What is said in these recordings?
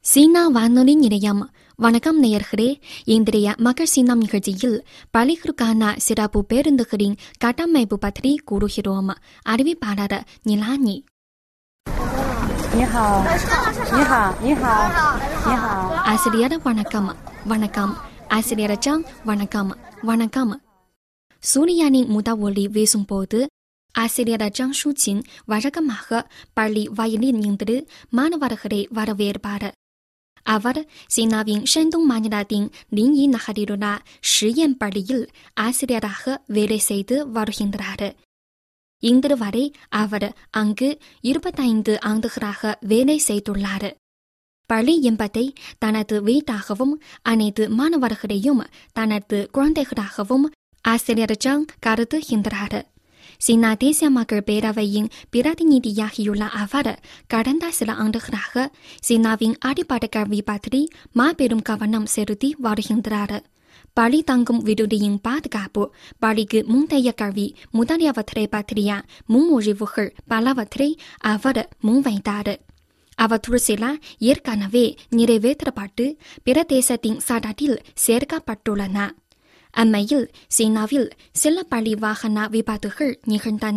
சீனா வானொலி நிலையம் வணக்கம் நேயர்களே இன்றைய மகர் சீனம் நிகழ்ச்சியில் பள்ளிகளுக்கான சிறப்பு பேருந்துகளின் கட்டமைப்பு பற்றி கூறுகிறோம் அறிவிப்பாளர் நிலானி 你好，你好，你好，你好。 ஆசிரியர் வணக்கம் வணக்கம் ஆசிரியர் ஜாங் வணக்கம் வணக்கம் சூரியனின் முத ஒளி வீசும்போது ஆசிரியர் ஜாங் ஷூச்சின் வழக்கமாக பள்ளி வயலில் நின்று மாணவர்களை வரவேற்பார் அவர் சீனாவின் ஷெண்டோங் மாநிலத்தின் லின்யி நகரிலுள்ள ஷியன் பள்ளியில் ஆசிரியராக வேலை செய்து வருகின்றார் இன்று வரை அவர் அங்கு இருபத்தைந்து ஆண்டுகளாக வேலை செய்துள்ளார் பள்ளி என்பதை தனது வீட்டாகவும் அனைத்து மாணவர்களையும் தனது குழந்தைகளாகவும் ஆசிரியர் ஜாங் கருதுகின்றார் சீனா தேசிய மக்கள் பேரவையின் பிரதிநிதியாகியுள்ள அவர் கடந்த சில ஆண்டுகளாக சீனாவின் அடிப்படை கல்வி பற்றி மாபெரும் கவனம் செலுத்தி வருகின்றார் பள்ளி தங்கும் விடுதியின் பாதுகாப்பு பள்ளிக்கு முந்தைய கல்வி முதலியவற்றை பற்றிய முன்மொழிவுகள் பலவற்றை அவர் முன்வைத்தார் அவற்றுள் சில ஏற்கனவே நிறைவேற்றப்பட்டு பிற தேசத்தின் சட்டத்தில் சேர்க்கப்பட்டுள்ளன அண்மையில் சீனாவில் சில பள்ளி வாகன விபத்துகள் நிகழ்ந்தன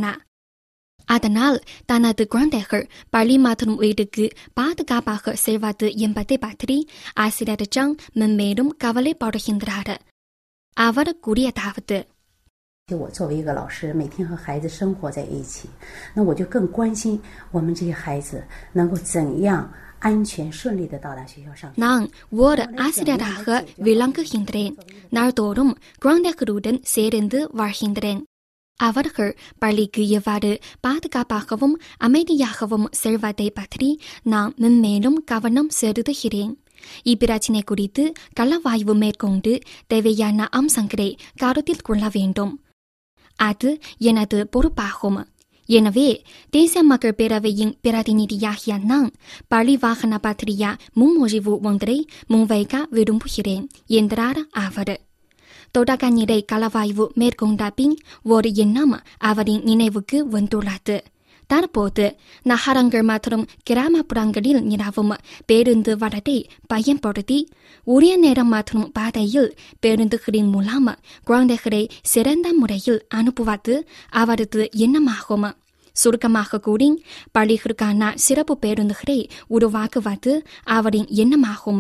அதனால் தனது குழந்தைகள் பள்ளி மற்றும் வீட்டுக்கு பாதுகாப்பாக செல்வது என்பதை பற்றி ஆசிரியர் ஜாங் மென்மேலும் கவலைப்படுகின்றார் அவர் கூறியதாவது 就我作为一个老师，每天和孩子生活在一起，那我就更关心我们这些孩子能够怎样安全顺利的到达学校上学。 நான் ஓர் ஆசிரியராக விளங்குகின்றேன் நாள்தோறும் குழந்தைகளுடன் சேர்ந்து வாழ்கின்றேன் அவர்கள் பள்ளிக்கு எவ்வாறு பாதுகாப்பாகவும் அமைதியாகவும் செல்வதை பற்றி நான் மென்மேலும் கவனம் செலுத்துகிறேன் இப்பிரச்சினை குறித்து களவாய்வு மேற்கொண்டு தேவையான அம்சங்களை கருத்தில் கொள்ள வேண்டும் அது எனது பொறுப்பாகும் எனவே தேசிய மக்கள் பேரவையின் பிரதிநிதியாகிய நான் பள்ளி வாகன பற்றிய முன்மொழிவு ஒன்றை முன்வைக்க விரும்புகிறேன் என்றார் அவர் தொடக்க நிலை களவாய்வு மேற்கொண்ட பின் ஒரு எண்ணம் அவரின் நினைவுக்கு வந்துள்ளது தற்போது நகரங்கள் மற்றும் கிராமப்புறங்களில் நிலவும் பேருந்து வளத்தை பயன்படுத்தி உரிய நேரம் மற்றும் பாதையில் பேருந்துகளின் மூலம் குழந்தைகளை சிறந்த முறையில் அனுப்புவது அவரது எண்ணமாகும் சுருக்கமாக கூறி பள்ளிகளுக்கான சிறப்பு பேருந்துகளை உருவாக்குவது அவரின் எண்ணமாகும்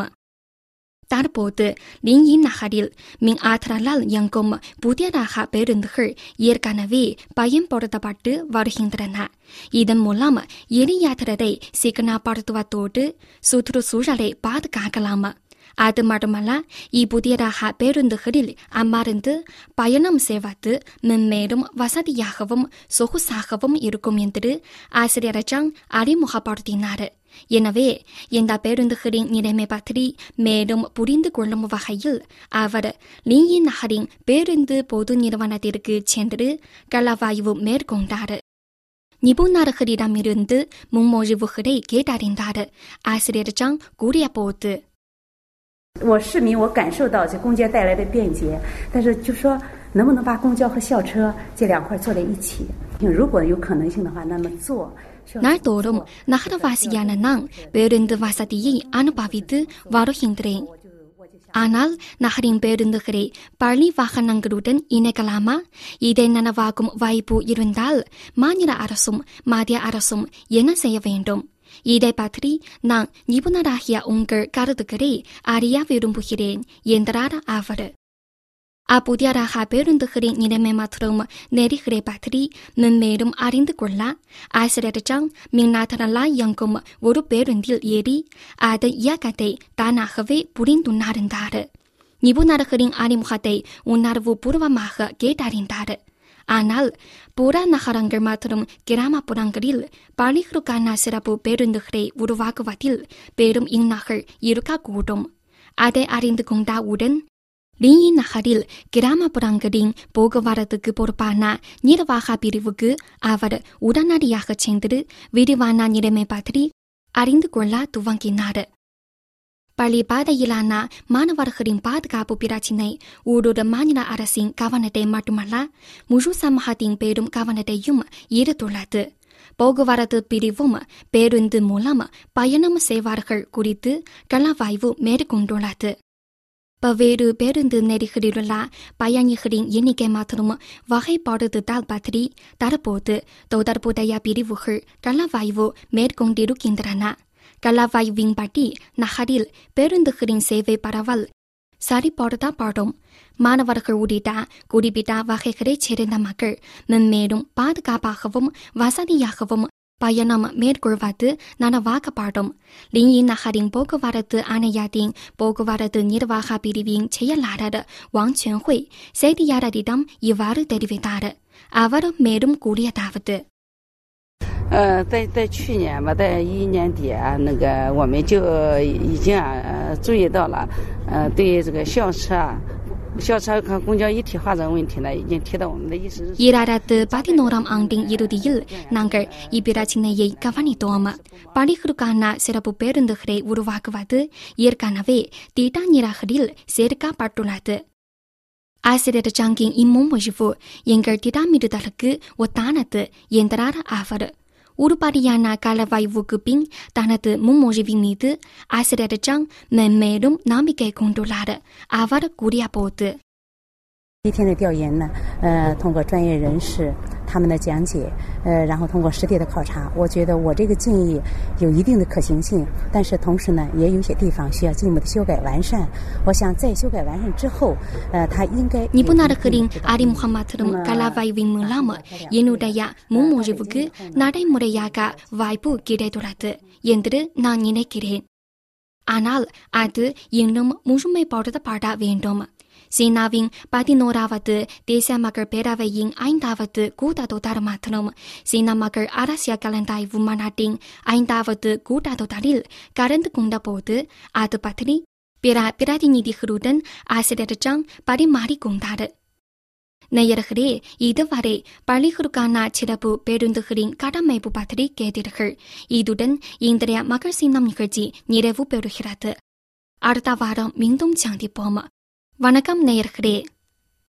தற்போது லின்யின் நகரில் மின் ஆற்றலால் இயங்கும் புதியதாக பேருந்துகள் ஏற்கனவே பயன்படுத்தப்பட்டு வருகின்றன இதன் மூலம் எரியாத்திரத்தை சிக்கனப்படுத்துவதோடு சுற்றுச்சூழலை பாதுகாக்கலாம் அது மட்டுமல்ல இப்புதியதாக பேருந்துகளில் அமர்ந்து பயணம் செய்வது மென்மேலும் வசதியாகவும் சொகுசாகவும் இருக்கும் என்று ஆசிரியர் ஜாங் அறிமுகப்படுத்தினார் எனவே இந்த பேருந்துகளின் நிலைமை பற்றி மேலும் புரிந்து கொள்ளும் வகையில் அவர் லியின் நகரின் பேருந்து பொது நிறுவனத்திற்கு சென்று களவாய்வு மேற்கொண்டார் நிபுணர்களிடமிருந்து முன்மொழிவுகளை கேட்டறிந்தார் ஆசிரியர் ஜாங் கூறியபோது 我市民，我感受到这公交带来的便捷，但是就说能不能把公交和校车这两块做在一起？如果有可能性的话，那么做。 நாள்தோறும் நகரவாசியான நான் பேருந்து வசதியை அனுபவித்து வருகின்றேன் ஆனால் நகரின் பேருந்துகளை பள்ளி வாகனங்களுடன் இணைக்கலாமா இதை நனவாகும் வாய்ப்பு இருந்தால் மாநில அரசும் மத்திய அரசும் என்ன செய்ய வேண்டும் இதை பற்றி நான் நிபுணராகிய உங்கள் கருத்துக்களை அறிய விரும்புகிறேன் என்றார் அவர் அப்புதியராக பேருந்துகளின் நிலைமை மற்றும் நெறிகளை பற்றி மென்மேலும் அறிந்து கொள்ள ஆசிரியர் ஜாங் மின்னாற்றலால் இயங்கும் ஒரு பேருந்தில் ஏறி அதன் இயக்கத்தை தானாகவே புரிந்துணர்ந்தார் நிபுணர்களின் அறிமுகத்தை உணர்வு பூர்வமாக கேட்டறிந்தார் ஆனால் புற நகரங்கள் மற்றும் கிராமப்புறங்களில் பள்ளிகளுக்கான சிறப்பு பேருந்துகளை உருவாக்குவதில் பெரும் இன்னல்கள் இருக்கக்கூடும் அதை அறிந்து கொண்டவுடன் லியின் நகரில் கிராமப்புறங்களின் போக்குவரத்துக்கு பொறுப்பான நிர்வாக பிரிவுக்கு அவர் உடனடியாக சென்று விரிவான நிலைமை பற்றி அறிந்து கொள்ள துவங்கினார் பள்ளி பாதையிலான மாணவர்களின் பாதுகாப்பு பிரச்சினை ஊடூர் மாநில அரசின் கவனத்தை மட்டுமல்ல முழு சமூகத்தின் பெரும் கவனத்தையும் ஈர்த்துள்ளது போக்குவரத்து பிரிவும் பேருந்து மூலம் பயணம் செய்வார்கள் குறித்து களவாய்வு மேற்கொண்டுள்ளது பல்வேறு பேருந்து நெறிகளிலுள்ள பயணிகளின் எண்ணிக்கை மாத்திரம் வகைப்படுத்துதல் பற்றி தற்போது தொடர்புடைய பிரிவுகள் களவாய்வு மேற்கொண்டிருக்கின்றன களவாய்வின்படி நகரில் பேருந்துகளின் சேவை பரவல் சரிபார்த்தப்படும் மாணவர்கள் உள்ளிட்ட குறிப்பிட்ட வகைகளைச் சேர்ந்த மக்கள் மென்மேலும் பாதுகாப்பாகவும் வசதியாகவும் பயணம் மேற்கொள்வது நனவாக்கப்படும் லியின் நகரின் போக்குவரத்து ஆணையத்தின் போக்குவரத்து நிர்வாக பிரிவின் செயலாளர் வாங் குவன்hui செய்தியாளரிடம் இவ்வாறு தெரிவித்தார் அவர் மேலும் கூறியதாவது 呃，在在去年吧，在一一年底啊，那个我们就已经啊、呃、注意到了，呃，对这个校车啊、校车和公交一体化的问题呢，已经提到我们的议事日程。 இரண்டாயிரத்து பதினோராம் ஆண்டின் இறுதியில் நாங்கள் இப்பிரச்சினையை கவனித்தோம் பள்ளிகளுக்கான சிறப்பு பேருந்துகளை உருவாக்குவது ஏற்கனவே திட்டநிரகரில் சேர்க்கப்பட்டுள்ளது ஆசிரியர் ஜாங்கின் இம்முன்மொழிவு எங்கள் திட்டமிடுதலுக்கு ஒத்தானது என்றார் அவர் உருப்படியான களவாய்வுக்கு பின் தனது முன்மொழிவின் மீது ஆசிரியர் ஜாங் மென்மேலும் நம்பிக்கை கொண்டுள்ளார் அவர் கூறியபோது 一天的调研呢，呃，通过专业人士他们的讲解，呃，然后通过实地的考察，我觉得我这个建议有一定的可行性，但是同时呢，也有些地方需要进一步的修改完善。我想在修改完善之后，呃，它应该 நிபுணர்களின் அறிமுகமாத்திரம் கலாவாய்வின் மூலம் என்னுடைய முன்மொழிவுக்கு நடைமுறையாக வாய்ப்பு கிடைத்துள்ளது என்று நான் நினைக்கிறேன் ஆனால் அது இன்னும் முழுமைப்படுத்தப்பட வேண்டும் சீனாவின் பதினோராவது தேசிய மக்கள் பேரவையின் ஐந்தாவது கூட்டத்தொடர் மற்றும் சீன மக்கள் அரசியல் கலந்தாய்வு மாநாட்டின் ஐந்தாவது கூட்டத்தொடரில் கலந்து கொண்டபோது அது பற்றி பிற பிரதிநிதிகளுடன் ஆசிரியர் ஜாங் பரிமாறிக்கொண்டார் நேயர்களே இதுவரை பள்ளிகளுக்கான சிறப்பு பேருந்துகளின் கடமைப்பு பற்றி கேட்டீர்கள் இதுடன் இன்றைய மகள் சின்னம் நிகழ்ச்சி நிறைவு பெறுகிறது அடுத்த வாரம் மீண்டும் சந்திப்போம் வணக்கம் நேயர்களே